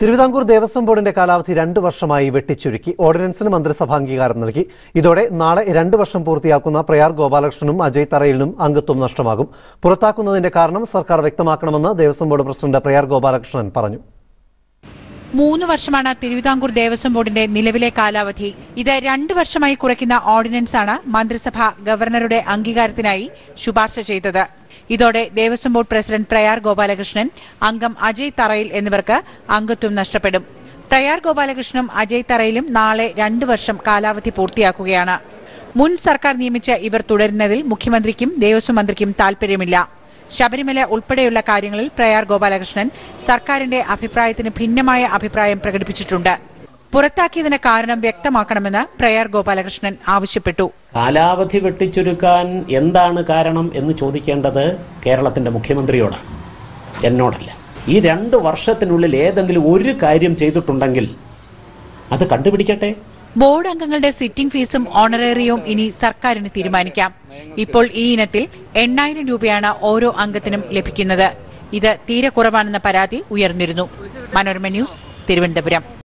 തിരുവിതാംകൂർ ദേവസ്വം ബോർഡിന്റെ കാലാവധി രണ്ട് വർഷമായി വെട്ടിച്ചുരുക്കി ഓർഡിനൻസിന് മന്ത്രിസഭ അംഗീകാരം നൽകി ഇതോടെ നാളെ രണ്ട് വർഷം പൂർത്തിയാക്കുന്ന പ്രയാർ ഗോപാലകൃഷ്ണനും അജയ് തറയിലിനും അംഗത്വം നഷ്ടമാകും പുറത്താക്കുന്നതിന്റെ കാരണം സർക്കാർ വ്യക്തമാക്കണമെന്ന് ദേവസ്വം ബോർഡ് പ്രസിഡന്റ് പ്രയാർ ഗോപാലകൃഷ്ണൻ പറഞ്ഞു മൂന്ന് വർഷമാണ് തിരുവിതാംകൂർ ദേവസ്വം ബോർഡിന്റെ നിലവിലെ കാലാവധി ഇത് രണ്ട് വർഷമായി കുറയ്ക്കുന്ന ഓർഡിനൻസാണ് മന്ത്രിസഭ ഗവർണറുടെ അംഗീകാരത്തിനായി ശുപാർശ ചെയ്തത് ഇതോടെ ദേവസ്വം ബോർഡ് പ്രസിഡന്റ് പ്രയാർ ഗോപാലകൃഷ്ണൻ അംഗം അജയ് തറയിൽ എന്നിവർക്ക് അംഗത്വം നഷ്ടപ്പെടും പ്രയാർ ഗോപാലകൃഷ്ണനും അജയ് തറയിലും നാളെ രണ്ട് വർഷം കാലാവധി പൂർത്തിയാക്കുകയാണ് മുൻ സർക്കാർ നിയമിച്ച ഇവർ തുടരുന്നതിൽ മുഖ്യമന്ത്രിക്കും ദേവസ്വം മന്ത്രിക്കും താൽപര്യമില്ല ശബരിമല ഉൾപ്പെടെയുള്ള കാര്യങ്ങളിൽ പ്രയാർ ഗോപാലകൃഷ്ണൻ സർക്കാരിന്റെ അഭിപ്രായത്തിന് ഭിന്നമായ അഭിപ്രായം പ്രകടിപ്പിച്ചിട്ടുണ്ട് പുറത്താക്കിയതിന് കാരണം വ്യക്തമാക്കണമെന്ന് പ്രയാർ ഗോപാലകൃഷ്ണൻ ആവശ്യപ്പെട്ടു കാലാവധി വെട്ടിച്ചുരുക്കാൻ എന്താണ് കാരണം എന്ന് ചോദിക്കേണ്ടത് കേരളത്തിന്റെ മുഖ്യമന്ത്രിയോടാണ് എന്നോടല്ല ഈ രണ്ട് വർഷത്തിനുള്ളിൽ ഏതെങ്കിലും ഒരു കാര്യം ചെയ്തിട്ടുണ്ടെങ്കിൽ അത് കണ്ടുപിടിക്കട്ടെ ബോർഡ് അംഗങ്ങളുടെ സിറ്റിംഗ് ഫീസും ഓണറേറിയവും ഇനി സർക്കാരിന് തീരുമാനിക്കാം ഇപ്പോൾ ഈ ഇനത്തിൽ എണ്ണായിരം രൂപയാണ് ഓരോ അംഗത്തിനും ലഭിക്കുന്നത് ഇത് തീരെ കുറവാണെന്ന പരാതി ഉയർന്നിരുന്നു മനോരമ ന്യൂസ് തിരുവനന്തപുരം